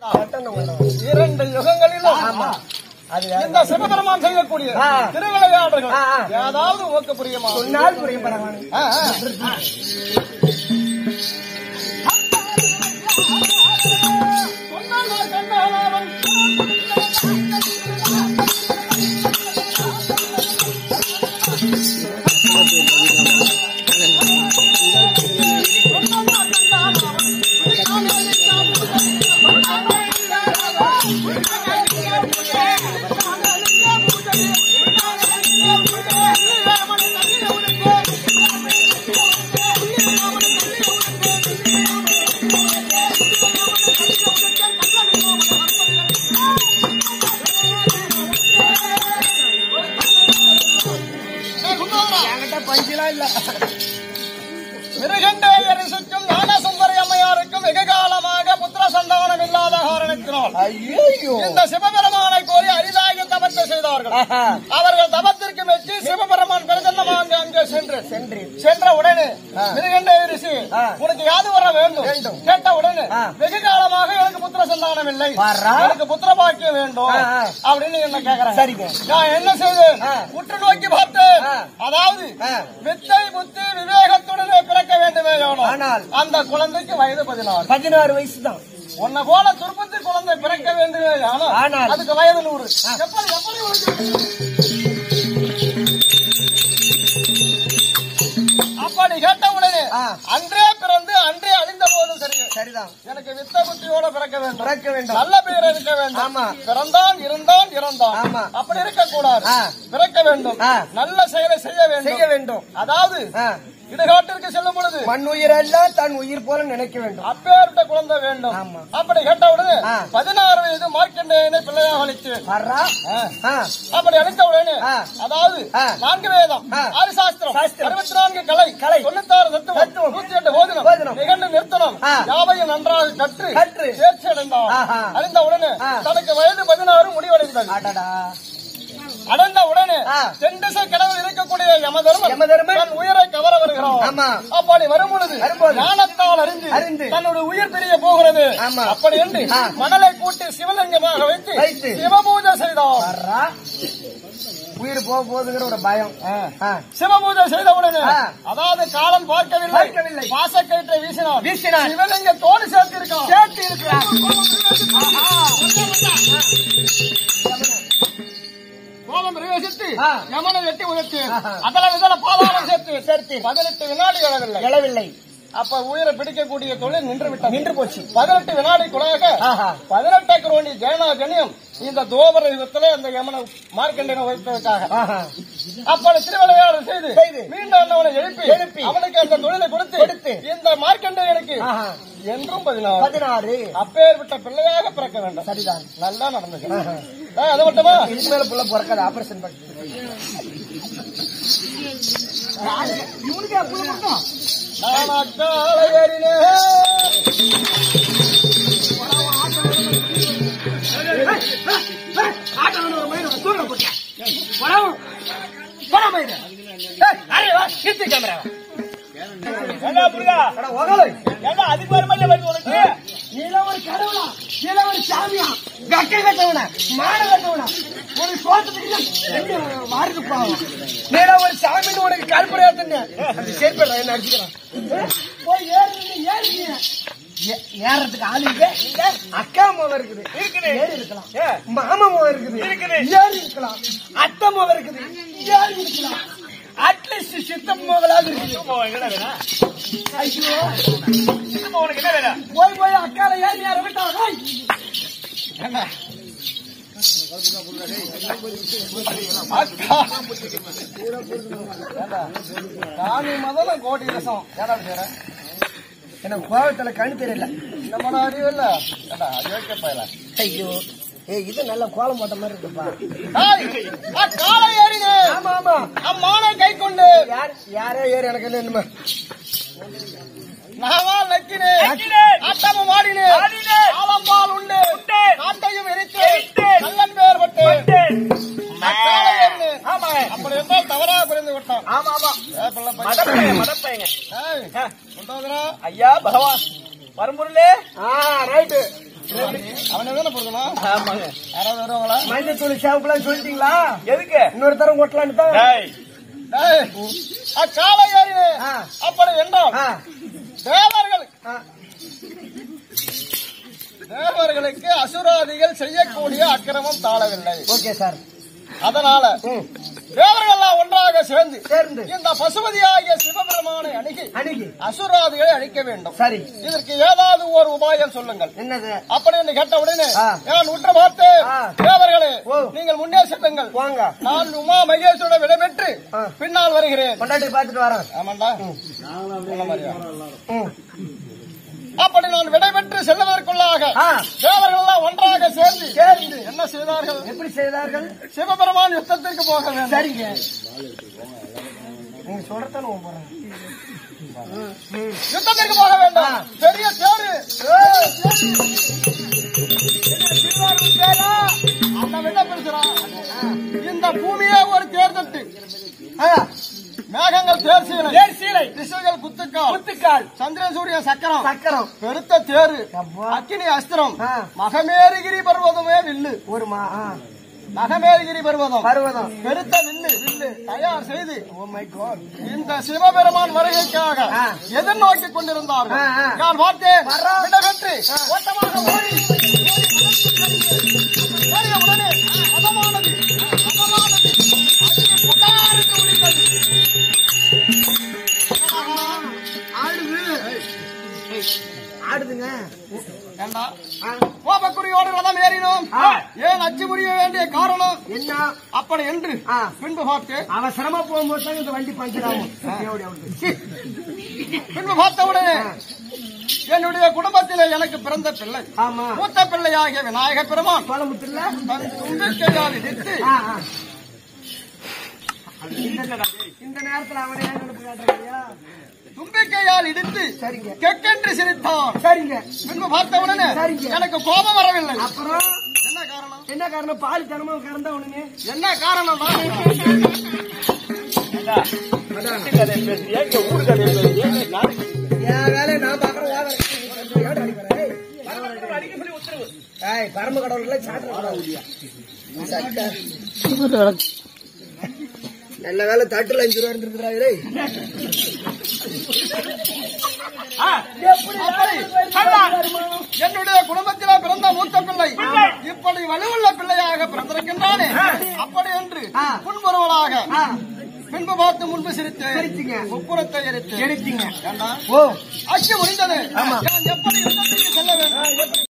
இரண்டு யுகங்களிலும் அது இந்த சிவபெருமான் செய்யக்கூடிய ஆ. திருவிளையாடல்கள் ஆ, ஆ. ஏதாவது உமக்கு புரியுமா சொன்னால் புரிய பரவானு ஆ, ஆ. சொன்னால் கண்டாலும் என்கிட்ட பஞ்செல்லாம் இல்ல மிருகண்டேயரை சுற்றும் ஞானசுந்தரி அம்மையாருக்கும் வெகு காலமாக புத்திர சந்தானம் இல்லாத காரணத்தினால் ஐயோ இந்த சிவபெருமானை கோரி அரிதாக தபத்தை செய்தார்கள் அவர்கள் தபத்திற்கு மெச்சி சிவபெருமான் பிரசன்னமாக அங்கே சென்று சென்று சென்ற உடனே ஆ. மிருகண்டே ரிஷி ஆ. உனக்கு யாது வர வேண்டும் வேண்டும். கேட்ட உடனே ஆ. வெகு காலமாக எனக்கு புத்திர சந்தானம் இல்லை வாரா. எனக்கு புத்திர பாக்கியம் வேண்டும் ஆ, ஆ. அப்படின்னு என்ன கேக்குறாங்க சரிங்க. நான் என்ன செய்தேன் ஆ. உற்று நோக்கி பார்த்தேன் ஆ. அதாவது ஆ. வித்தை புத்தி விவேகத்துடனே பிறக்க வேண்டுமே ஆனால். ஆனால் அந்த குழந்தைக்கு வயது பதினாறு பதினாறு வயசு தான் உன்னை போல துருப்பத்தி குழந்தை பிறக்க வேண்டுமே ஆனால் ஆனால். அதுக்கு வயது நூறு எப்படி எப்படி உனக்கு அப்படி கேட்ட உடனே ஆ. அன்றே பிறந்து அன்றே அழிந்த போதும் சரி சரிதான் எனக்கு வித்த புத்தியோட பிறக்க வேண்டும் பிறக்க வேண்டும் நல்ல பேர் இருக்க வேண்டும் ஆமா. பிறந்தான் இருந்தான் இறந்தான் ஆமா. அப்படி இருக்க கூடாது ஆ. பிறக்க வேண்டும் ஆ. நல்ல செயலை செய்ய வேண்டும் செய்ய வேண்டும் அதாவது ஆ. இடுகாட்டிற்கு செல்லும் பொழுது மண் உயிரெல்லாம் தன் உயிர் போல நினைக்க வேண்டும் அப்பேற்பட்ட குழந்தை வேண்டும் ஆமா. அப்படி கேட்ட உடனே ஆ. பதினாறு வயது மார்க்கண்டேயனை பிள்ளையாக அளித்து வர்றா ஆ. அப்படி அளித்த உடனே ஆ. அதாவது ஆ. நான்கு வேதம் ஆ. ஆறு சாஸ்திரம் சாஸ்திரம். அறுபத்தி நான்கு கலை கலை. தொண்ணூத்தாறு தத்துவம் தத்துவம். நூத்தி எட்டு போதனம் போதனம். நிகழ்ந்து நிறுத்தனம் ஆ. யாவையும் நன்றாக கற்று கற்று. தேர்ச்சி அடைந்தான் ஆஹா. அறிந்த உடனே ஆ. தனக்கு வயது பதினாறு முடிவடைந்தது அடடா அடைந்த உடனே ஆ. தென்திசை கடவுள் இருக்கக்கூடிய யமதர்மன் யமதர்மன் தன் உயிரை கவர வருகிறான் ஆமா. அப்படி வரும் பொழுது வரும்போது. ஞானத்தால் அறிந்து அறிந்து. தன்னுடைய உயிர் பிரிய போகிறது ஆமா. அப்படி என்று ஆ. மணலை கூட்டி சிவலிங்கமாக வைத்து வைத்து. சிவபூஜை செய்தான் வர்றா உயிர் போக போகுதுங்கிற ஒரு பயம் ஆ. சிவபூஜை செய்த உடனே ஆ. அதாவது காலம் பார்க்கவில்லை பார்க்கவில்லை. பாசக்கயிற்றை வீசினான் வீசினான். சிவலிங்க தோடு சேர்த்து இருக்கான் சேர்த்து இருக்கிறார் கோபம் பிரவேசித்து ஆ. யமனை வெட்டி உயர்த்தி ஆஹா. அதல விதல பாதாளம் சேர்த்து சேர்த்து. பதினெட்டு வினாடி எழவில்லை எழவில்லை அப்ப உயிரை பிடிக்கக்கூடிய தொழில் நின்று விட்டது நின்று போச்சு பதினெட்டு வினாடிக்குள்ளாக ஆஹா. பதினெட்டு குரோணி ஜெயனா ஜனியம் இந்த தோபர யுகத்திலே அந்த யமனை மார்க்கண்டியனை வைத்ததற்காக ஆஹா. அப்படி திருவிளையாடல் செய்து செய்து. மீண்டும் அவனை எழுப்பி எழுப்பி. அவனுக்கு அந்த தொழிலை கொடுத்து கொடுத்து. இந்த மார்க்கண்டேயனுக்கு ஆஹா. என்றும் பதினாறு பதினாறு அப்பேற்பட்ட பிள்ளையாக பிறக்க வேண்டும் சரிதான் நல்லா நடந்தது ஆஹா. ஆ, அது மட்டுமா இதுக்கு மேல புள்ள பிறக்காது ஆபரேஷன் பண்ணி நான் அக்காலை ஏறினேன் ஒரு சாமின்னு உனக்கு கல்புரையாத்துன்னு அந்த சேர்ப்பேன் என்ன அடிச்சுக்கிறான் போய் ஏறு ஏறு ஏறதுக்கு ஆளு இல்ல அக்கா முகம் இருக்குது இருக்குது ஏறி இருக்கலாம் மாமா முகம் இருக்குது இருக்குது ஏறி இருக்கலாம் அத்தை முகம் இருக்குது ஏறி இருக்கலாம் அட்லீஸ்ட் சித்தம் முகலாவது இருக்குது ஐயோ போய் போய் அக்கால ஏறி ஏற விட்டாங்க அக்கா காமி மதம் கோடி ரசம் ஏடா செய்யற எனக்கு கோவத்துல கண்ணு தெரியல நம்ம அறிவு இல்ல ஏடா யோசிக்க போயில ஐயோ ஏ இது நல்ல கோலம் போட்ட மாதிரி இருக்குப்பா காலை ஏறினேன் ஆமா ஆமா அம்மானை கை கொண்டு யார் யாரோ ஏறி எனக்கு என்ன என்னமா நாவா நக்கினேன் ஆட்டமும் ஆடினேன் ஆலம்பால் உண்டு நாட்டையும் எரித்து நல்லன் பேர் பட்டு அக்காலை ஏறினேன். அப்படி இருந்தால் தவறாக புரிந்து விட்டான் ஆமா ஆமா ஏ, பிள்ளை பையன். மதப்பையங்க ஏய், கொண்டாந்துடா. ஐயா பகவான் வரும்பொருளே ஆ ரைட்டு அவனை தானே பொறுக்கணும் ஆமாங்க யாராவது வருவாங்களா மஞ்சள் தூள் சேவக்குலாம் சொல்லிட்டீங்களா எதுக்கு இன்னொரு தரம் கொட்டலான்னு தான் டேய் டேய், அக்காலை ஏறினே ஆ. அப்படி என்றால் ஆ, தேவர்கள் ஆ. தேவர்களுக்கு அசுராதிகள் செய்யக்கூடிய அக்கிரமம் தாழவில்லை ஓகே சார் அதனால தேவர்கள்லாம் ஒன்றாக சேர்ந்து சேர்ந்து இந்த பசுபதியாகிய சிவபெருமானை அணுகி அணுகி அசுராதிகளை அழிக்க வேண்டும் சரி இதற்கு ஏதாவது ஒரு உபாயம் சொல்லுங்கள் என்னது அப்படி என்று கேட்ட உடனே ஆ. நான் உற்ற பார்த்து ஆ. தேவர்களே ஓ. நீங்கள் முன்னே செல்லுங்கள் வாங்க நான் உமா மகேஸ்வரோட விடைபெற்று ஆ. பின்னால் வருகிறேன் கொண்டாட்டி பார்த்துட்டு வரேன் ஆமாண்டா சொன்ன மாதிரியா? ம். அப்படி நான் விடைபெற்று செல்வதற்குள்ளாக ஆ. தேவர்கள் எல்லாம் ஒன்றாக சேர்ந்து சேர்ந்து. என்ன செய்தார்கள் எப்படி செய்தார்கள் சிவபெருமான் யுத்தத்திற்கு போக வேண்டும் சரிங்க நீங்க சொல்றதான போறேன் யுத்தத்திற்கு போக வேண்டும் பெரிய தேரு அந்த விட பெருசுறான் இந்த பூமியே ஒரு தேர்தட்டு மேகங்கள் தேர் சீலை தேர் சீலை. திசைகள் குத்துக்கால் குத்துக்கால் சந்திரன் சூரியன் சக்கரம் சக்கரம் பெருத்த தேரு அப்பா. அக்கினி அஸ்திரம் ஆ. மகமேருகிரி பர்வதமே வில்லு ஒரு மா ஆ. மகமேருகிரி பர்வதம் பர்வதம் பெருத்த வில்லு வில்லு தயார் செய்து ஓ மை காட் இந்த சிவபெருமான் வருகைக்காக ஆ. எதிர்நோக்கி கொண்டிருந்தார்கள் ஆ, ஆ. நான் பார்த்தேன் வர்றா. விடப்பெற்று ஓட்டமாக ஓடி ஓடிய உடனே பதமானது பதமானது அங்கே பொட்டாரென்று ஒலித்தது. ஆடுது ஆடுதுங்க ஏண்டா ஆ. கோபக்குறியோடு ரதம் ஏறினோம் ஆ. ஏன் அச்சு புரிய வேண்டிய காரணம் என்ன அப்படி என்று ஆ. பின்பு பார்த்து அவசரமா போகும்போது தான் இந்த வண்டி பஞ்சர் ஆகும் தேவடி அவனுக்கு. சீ. பின்பு பார்த்த உடனே என்னுடைய குடும்பத்திலே எனக்கு பிறந்த பிள்ளை ஆமா மூத்த பிள்ளையாகிய விநாயக பெருமான் கோலமுத்துல தன் தும்பிக்கையால் இடித்து ஆ, ஆ. இந்த நேரத்துல அவனை ஏன் நினைப்பு காட்டுறியா தும்பிக்கையால் இடித்து சரிங்க கெக்கென்று சிரித்தான் சரிங்க பின்பு பார்த்த உடனே சரிங்க. எனக்கு கோபம் வரவில்லை அப்புறம் என்ன காரணம் என்ன காரணம் பால் தனமா கறந்தா உடனே என்ன காரணம் கதை பேசுறியா இங்க ஊரு கதை பேசுறியா இல்ல நாட்டு என் வேலையை நான் பாக்குறேன் ஏய் பரம கடவுள்ல சாட்டு நல்ல வேலை தட்டுல அஞ்சு ரூபா இருந்திருக்கிறாரு என்னுடைய குடும்பத்திலே பிறந்த மூத்த பிள்ளை இப்படி வலுவுள்ள பிள்ளையாக பிறந்திருக்கின்றானே அப்படி என்று ஆ. முன்வருவனாக ஆ, பின்பு பார்த்து முன்பு சிரித்து சிரித்தீங்க. முப்புறத்தை எரித்து எடுத்தீங்க ஏண்டா? ஓ அச்சு முடிந்தது ஆமா. நான் எப்படி யுத்தத்துக்கு செல்ல வேண்டும்